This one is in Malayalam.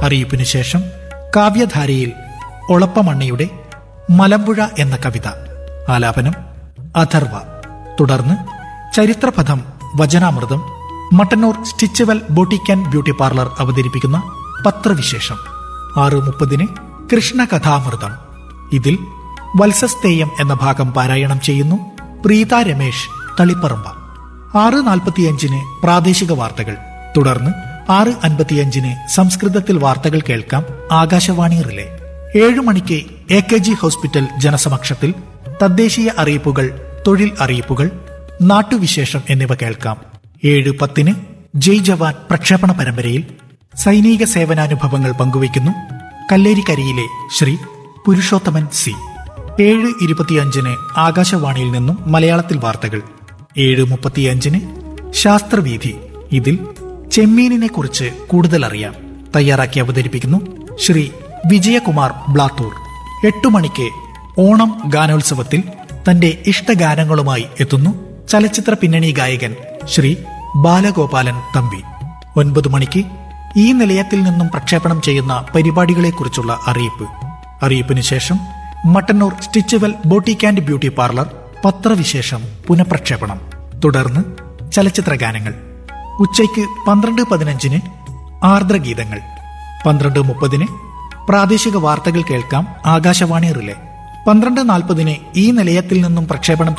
അറിയിപ്പിനു ശേഷം കാവ്യധാരയിൽ ഒളപ്പമണ്ണയുടെ മലമ്പുഴ എന്ന കവിത ആലാപനം അഥർവ തുടർന്ന് ചരിത്രപഥം വചനാമൃതം Mattannur Stitchual boutique and beauty parlour അവതരിപ്പിക്കുന്ന പത്രവിശേഷം ആറ് മുപ്പതിന് കൃഷ്ണകഥാമൃതം ഇതിൽ വത്സസ്തേയം എന്ന ഭാഗം പാരായണം ചെയ്യുന്നു പ്രീത രമേശ് തളിപ്പറമ്പ ആറ് നാൽപ്പത്തിയഞ്ചിന് പ്രാദേശിക വാർത്തകൾ തുടർന്ന് ആറ് അൻപത്തിയഞ്ചിന് സംസ്കൃതത്തിൽ വാർത്തകൾ കേൾക്കാം ആകാശവാണി റിലേ ഏഴു മണിക്ക് എ കെ ജി ഹോസ്പിറ്റൽ ജനസമക്ഷത്തിൽ തദ്ദേശീയ അറിയിപ്പുകൾ തൊഴിൽ അറിയിപ്പുകൾ നാട്ടുവിശേഷം എന്നിവ കേൾക്കാം ഏഴ് പത്തിന് ജയ് ജവാൻ പ്രക്ഷേപണ പരമ്പരയിൽ സൈനിക സേവനാനുഭവങ്ങൾ പങ്കുവയ്ക്കുന്നു കല്ലേരിക്കരിയിലെ ശ്രീ പുരുഷോത്തമൻ സി ഏഴ് ഇരുപത്തിയഞ്ചിന് ആകാശവാണിയിൽ നിന്നും മലയാളത്തിൽ വാർത്തകൾ ഏഴ് മുപ്പത്തിയഞ്ചിന് ശാസ്ത്രവീഥി ഇതിൽ ചെമ്മീനിനെ കുറിച്ച് കൂടുതൽ അറിയാം തയ്യാറാക്കി അവതരിപ്പിക്കുന്നു ശ്രീ വിജയകുമാർ ബ്ലാത്തൂർ എട്ടു മണിക്ക് ഓണം ഗാനോത്സവത്തിൽ തന്റെ ഇഷ്ടഗാനങ്ങളുമായി എത്തുന്നു ചലച്ചിത്ര പിന്നണി ഗായകൻ ശ്രീ ബാലഗോപാലൻ തമ്പി ഒൻപത് മണിക്ക് ഈ നിലയത്തിൽ നിന്നും പ്രക്ഷേപണം ചെയ്യുന്ന പരിപാടികളെക്കുറിച്ചുള്ള അറിയിപ്പ് അറിയിപ്പിന് ശേഷം Mattannur Stitchual boutique and beauty parlour പത്രവിശേഷം പുനഃപ്രക്ഷേപണം തുടർന്ന് ചലച്ചിത്ര ഗാനങ്ങൾ ഉച്ചയ്ക്ക് പന്ത്രണ്ട് പതിനഞ്ചിന് ആർദ്രഗീതങ്ങൾ പന്ത്രണ്ട് മുപ്പതിന് പ്രാദേശിക വാർത്തകൾ കേൾക്കാം ആകാശവാണി റിലേ പന്ത്രണ്ട് നാൽപ്പതിന് ഈ നിലയത്തിൽ നിന്നും പ്രക്ഷേപണം